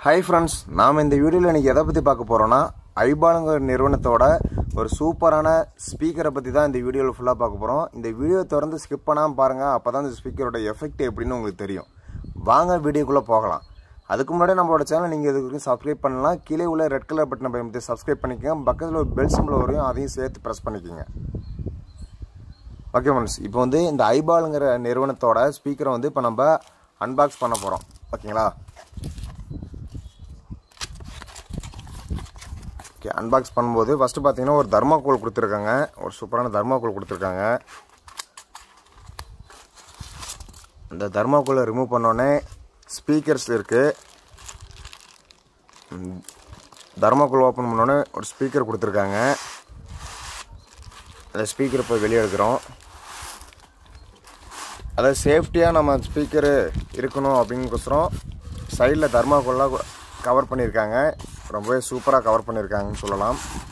Hi friends நாம் இந்த வீடியோவில் இன்றைக்கி எதை பற்றி பார்க்க போகிறோன்னா ஐபாலுங்கிற நிறுவனத்தோட ஒரு சூப்பரான ஸ்பீக்கரை பற்றி தான் இந்த வீடியோவில் ஃபுல்லாக பார்க்க போகிறோம் இந்த வீடியோ திறந்து ஸ்கிப் பண்ணாமல் பாருங்கள் அப்போ தான் இந்த ஸ்பீக்கரோட எஃபெக்ட் எப்படின்னு உங்களுக்கு தெரியும் வாங்க வீடியோக்குள்ளே போகலாம் அதுக்கு முன்னாடி நம்மளோட சேனல் நீங்கள் இதுக்கு சப்ஸ்கிரைப் பண்ணலாம் கீழே உள்ள ரெட் கலர் பட்டனை பயன்படுத்தி சப்ஸ்கிரைப் பண்ணிக்கோங்க பக்கத்தில் ஒரு பெல் சிம்பிள் வரையும் அதையும் சேர்த்து ப்ரெஸ் பண்ணிக்கோங்க ஓகே ஃப்ரெண்ட்ஸ் இப்போ வந்து இந்த ஐபாலுங்கிற நிறுவனத்தோட ஸ்பீக்கரை வந்து இப்போ நம்ம அன்பாக்ஸ் பண்ண போகிறோம் ஓகேங்களா ஓகே அன்பாக்ஸ் பண்ணும்போது ஃபஸ்ட்டு பார்த்தீங்கன்னா ஒரு தர்மாக்கோல் கொடுத்துருக்காங்க ஒரு சூப்பரான தர்மாக்கோல் கொடுத்துருக்காங்க இந்த தர்மாக்கோலை ரிமூவ் பண்ணோடனே ஸ்பீக்கர்ஸ் இருக்குது தர்மாக்கோல் ஓப்பன் பண்ணோடனே ஒரு ஸ்பீக்கர் கொடுத்துருக்காங்க அந்த ஸ்பீக்கரை போய் வெளியே எடுக்கிறோம் அதாவது சேஃப்டியாக நம்ம ஸ்பீக்கரு இருக்கணும் அப்படிங்கோசரம் சைடில் தர்மாக்கோல்லாம் கவர் பண்ணியிருக்காங்க ரொம்பவே சூப்பராக கவர் பண்ணியிருக்காங்கன்னு சொல்லலாம்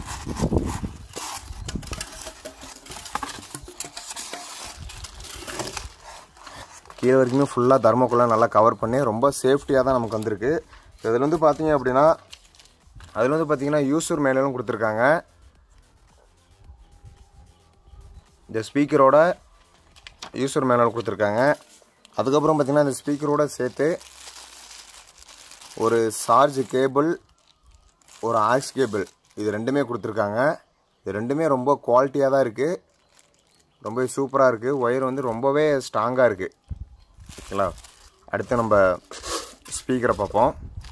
கீழே வரைக்குமே ஃபுல்லாக தர்மக்குள்ளே நல்லா கவர் பண்ணி ரொம்ப சேஃப்டியாக தான் நமக்கு வந்திருக்கு இதில் வந்து பார்த்தீங்க அப்படின்னா அதில் வந்து பார்த்தீங்கன்னா யூசர் மேலும் கொடுத்துருக்காங்க இந்த ஸ்பீக்கரோட யூசர் மேனுவல் கொடுத்துருக்காங்க அதுக்கப்புறம் பார்த்திங்கன்னா இந்த ஸ்பீக்கரோட சேர்த்து ஒரு சார்ஜ் கேபிள் ஒரு ஆக்ஸ் கேபிள் இது ரெண்டுமே கொடுத்துருக்காங்க இது ரெண்டுமே ரொம்ப குவாலிட்டியாக தான் இருக்குது ரொம்பவே சூப்பராக இருக்குது ஒயர் வந்து ரொம்பவே ஸ்ட்ராங்காக இருக்குது ஓகேங்களா அடுத்து நம்ம ஸ்பீக்கரை பார்ப்போம்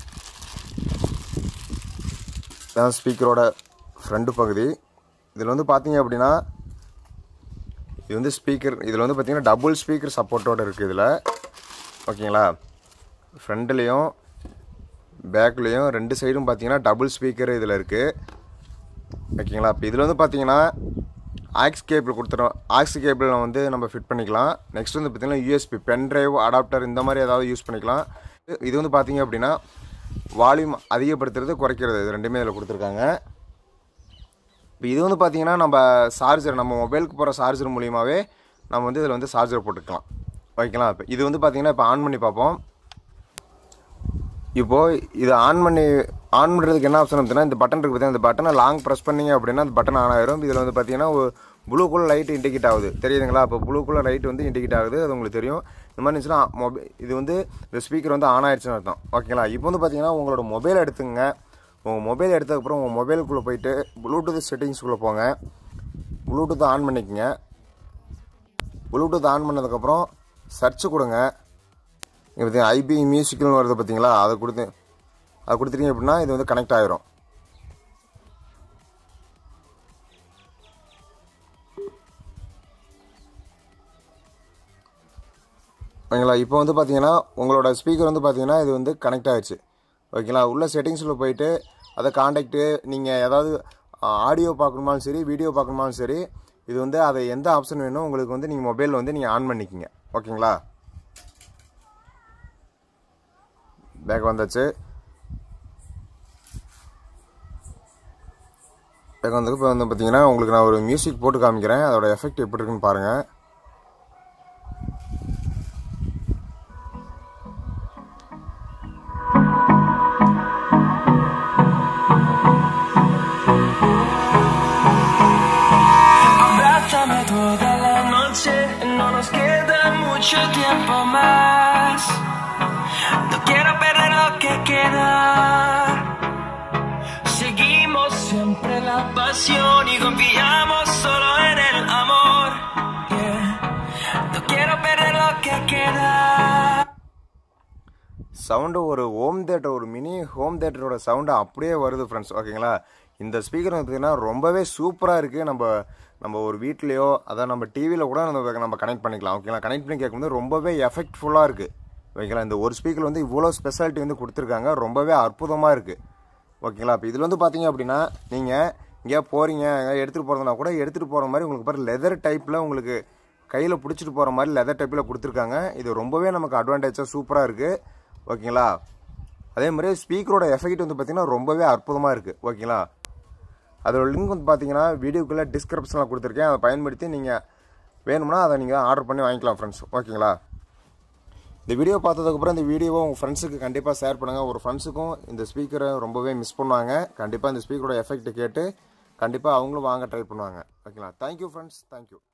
இதான் ஸ்பீக்கரோட ஃப்ரண்ட் பகுதி இதில் வந்து பார்த்தீங்க அப்படின்னா இது வந்து ஸ்பீக்கர் இதில் வந்து பார்த்தீங்கன்னா டபுள் ஸ்பீக்கர் சப்போர்ட்டோடு இருக்குது இதில் ஓகேங்களா ஃப்ரண்ட்லேயும் பேக்லேயும் ரெண்டு சைடும் பார்த்தீங்கன்னா டபுள் ஸ்பீக்கர் இதில் இருக்குது ஓகேங்களா இப்போ இதில் வந்து பார்த்தீங்கன்னா ஆக்ஸ் கேபிள் கொடுத்துரும் ஆக்ஸ் கேபிள் வந்து நம்ம ஃபிட் பண்ணிக்கலாம் நெக்ஸ்ட் வந்து பார்த்தீங்கன்னா யூஎஸ்பி பென் ட்ரைவ் அடாப்டர் இந்த மாதிரி ஏதாவது யூஸ் பண்ணிக்கலாம் இது வந்து பார்த்தீங்க அப்படின்னா வால்யூம் அதிகப்படுத்துறது குறைக்கிறது இது ரெண்டுமே இதில் கொடுத்துருக்காங்க இப்போ இது வந்து பார்த்தீங்கன்னா நம்ம சார்ஜர் நம்ம மொபைலுக்கு போகிற சார்ஜர் மூலியமாகவே நம்ம வந்து இதில் வந்து சார்ஜர் போட்டுக்கலாம் ஓகேங்களா இப்போ இது வந்து பார்த்தீங்கன்னா இப்போ ஆன் பண்ணி பார்ப்போம் இப்போது இது ஆன் பண்ணி ஆன் பண்ணுறதுக்கு என்ன ஆப்ஷன் அப்படின்னா இந்த பட்டன் இருக்குது பார்த்தீங்கன்னா இந்த பட்டனை லாங் ப்ரெஸ் பண்ணிங்க அப்படின்னா அந்த பட்டன் ஆன் ஆயிரும் இதில் வந்து பார்த்தீங்கன்னா ப்ளூ கலர் லைட் இண்டிகேட் ஆகுது தெரியுதுங்களா அப்போ ப்ளூ கலர் லைட் வந்து இண்டிகேட் ஆகுது அது உங்களுக்கு தெரியும் இந்த மாதிரி இருந்துச்சுன்னா மொபைல் இது வந்து இந்த ஸ்பீக்கர் வந்து ஆன் ஆயிடுச்சுன்னு அர்த்தம் ஓகேங்களா இப்போ வந்து பார்த்தீங்கன்னா உங்களோட மொபைல் எடுத்துங்க உங்கள் மொபைல் எடுத்ததுக்கப்புறம் உங்கள் மொபைலுக்குள்ளே போயிட்டு ப்ளூடூத் செட்டிங்ஸ்குள்ளே போங்க ப்ளூடூத் ஆன் பண்ணிக்கோங்க ப்ளூடூத் ஆன் பண்ணதுக்கப்புறம் சர்ச் கொடுங்க இங்கே பார்த்தீங்கன்னா ஐபி மியூசிக்கல்னு வருது பார்த்தீங்களா அதை கொடுத்து அதை கொடுத்துட்டீங்க அப்படின்னா இது வந்து கனெக்ட் ஆகிரும் ஓகேங்களா இப்போ வந்து பார்த்தீங்கன்னா உங்களோட ஸ்பீக்கர் வந்து பார்த்தீங்கன்னா இது வந்து கனெக்ட் ஆகிடுச்சு ஓகேங்களா உள்ள செட்டிங்ஸில் போயிட்டு அதை காண்டாக்டு நீங்கள் ஏதாவது ஆடியோ பார்க்கணுமாலும் சரி வீடியோ பார்க்கணுமாலும் சரி இது வந்து அதை எந்த ஆப்ஷன் வேணும் உங்களுக்கு வந்து நீங்கள் மொபைலில் வந்து நீங்கள் ஆன் பண்ணிக்கிங்க ஓகேங்களா பேக் வந்தாச்சு பேக் வந்து இப்போ வந்து பார்த்தீங்கன்னா உங்களுக்கு நான் ஒரு மியூசிக் போட்டு காமிக்கிறேன் அதோட எஃபெக்ட் எப்படி இருக்குன்னு பாருங்கள் Abrázame toda la noche, no nos queda mucho tiempo más. No quiero perder lo que queda. Seguimos siempre la pasión y confiamos solo en el amor. Yeah. No quiero perder lo que queda. Sound ஒரு home theatre ஒரு mini home தேட்டரோட sound அப்படியே வருது friends ஓகேங்களா இந்த speaker பார்த்தீங்கன்னா ரொம்பவே சூப்பராக இருக்குது நம்ம நம்ம ஒரு வீட்லேயோ அதான் நம்ம டிவியில் கூட நம்ம நம்ம கனெக்ட் பண்ணிக்கலாம் ஓகேங்களா கனெக்ட் பண்ணி கேட்கும்போது ரொம்பவே எஃபெக்ட்ஃபுல்லாக இருக்குது ஓகேங்களா இந்த ஒரு ஸ்பீக்கர் வந்து இவ்வளோ ஸ்பெஷாலிட்டி வந்து கொடுத்துருக்காங்க ரொம்பவே அற்புதமாக இருக்குது ஓகேங்களா இப்போ இதில் வந்து பார்த்தீங்க அப்படின்னா நீங்கள் எங்கேயா போகிறீங்க எங்கேயா எடுத்துகிட்டு போகிறதுனா கூட எடுத்துகிட்டு போகிற மாதிரி உங்களுக்கு பாரு லெதர் டைப்பில் உங்களுக்கு கையில் பிடிச்சிட்டு போகிற மாதிரி லெதர் டைப்பில் கொடுத்துருக்காங்க இது ரொம்பவே நமக்கு அட்வான்டேஜாக சூப்பராக இருக்குது ஓகேங்களா அதே மாதிரி ஸ்பீக்கரோட எஃபெக்ட் வந்து பார்த்தீங்கன்னா ரொம்பவே அற்புதமாக இருக்குது ஓகேங்களா அதோட லிங்க் வந்து பார்த்தீங்கன்னா வீடியோக்குள்ளே டிஸ்கிரிப்ஷனில் கொடுத்துருக்கேன் அதை பயன்படுத்தி நீங்கள் வேணும்னா அதை நீங்கள் ஆர்டர் பண்ணி வாங்கிக்கலாம் ஃப்ரெண்ட்ஸ் ஓகேங்களா இந்த வீடியோ பார்த்ததுக்கப்புறம் இந்த வீடியோவை உங்கள் ஃப்ரெண்ட்ஸுக்கு கண்டிப்பாக ஷேர் பண்ணுங்கள் ஒரு ஃப்ரெண்ட்ஸுக்கும் இந்த ஸ்பீக்கரை ரொம்பவே மிஸ் பண்ணுவாங்க கண்டிப்பாக இந்த ஸ்பீக்கரோட எஃபெக்ட் கேட்டு கண்டிப்பாக அவங்களும் வாங்க ட்ரை பண்ணுவாங்க ஓகேங்களா தேங்க்யூ ஃப்ரெண்ட்ஸ் தேங்க்யூ